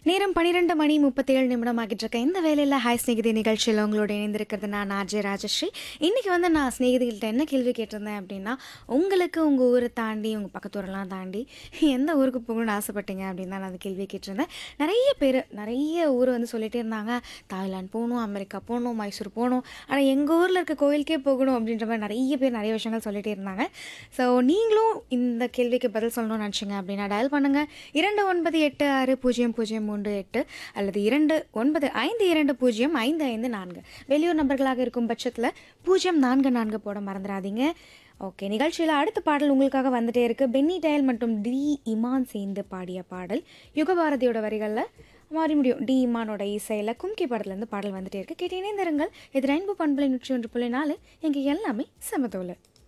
நேரம் பன்னிரெண்டு மணி முப்பத்தேழு நிமிடம் ஆகிட்டு இருக்க இந்த வேலையில் ஹாய் ஸ்நேகிதி நிகழ்ச்சியில் உங்களோட இணைந்திருக்கிறது நான் ஆர்ஜே ராஜஸ்ரீ இன்றைக்கி வந்து நான் ஸ்நேகிதிகள்கிட்ட என்ன கேள்வி கேட்டிருந்தேன் அப்படின்னா உங்களுக்கு உங்கள் ஊரை தாண்டி உங்கள் பக்கத்து ஊரெல்லாம் தாண்டி எந்த ஊருக்கு போகணும்னு ஆசைப்பட்டீங்க அப்படின்னு தான் நான் அந்த கேள்வியை கேட்டிருந்தேன் நிறைய பேர் நிறைய ஊர் வந்து சொல்லிகிட்டே இருந்தாங்க தாய்லாந்து போகணும் அமெரிக்கா போகணும் மைசூர் போகணும் ஆனால் எங்கள் ஊரில் இருக்க கோயிலுக்கே போகணும் அப்படின்ற மாதிரி நிறைய பேர் நிறைய விஷயங்கள் சொல்லிகிட்டே இருந்தாங்க ஸோ நீங்களும் இந்த கேள்விக்கு பதில் சொல்லணும்னு நினச்சிங்க அப்படின்னா டயல் பண்ணுங்கள் இரண்டு ஒன்பது எட்டு ஆறு பூஜ்ஜியம் பூஜ்ஜியம் மூன்று எட்டு அல்லது இரண்டு ஒன்பது ஐந்து இரண்டு பூஜ்ஜியம் ஐந்து ஐந்து நான்கு வெளியூர் நம்பர்களாக இருக்கும் பட்சத்தில் பூஜ்ஜியம் நான்கு நான்கு போட மறந்துடாதீங்க ஓகே நிகழ்ச்சியில் அடுத்த பாடல் உங்களுக்காக வந்துட்டே இருக்கு பென்னி டயல் மற்றும் டி இமான் சேர்ந்து பாடிய பாடல் யுகபாரதியோட வரிகளில் மாறி முடியும் டி இமானோட இசையில் கும்கி படத்துலேருந்து பாடல் வந்துட்டே இருக்கு கேட்டு இணைந்திருங்கள் இது ரெயின்போ பண்பலை நூற்றி ஒன்று புள்ளி நாலு எங்கள் எல்லாமே சமதோலை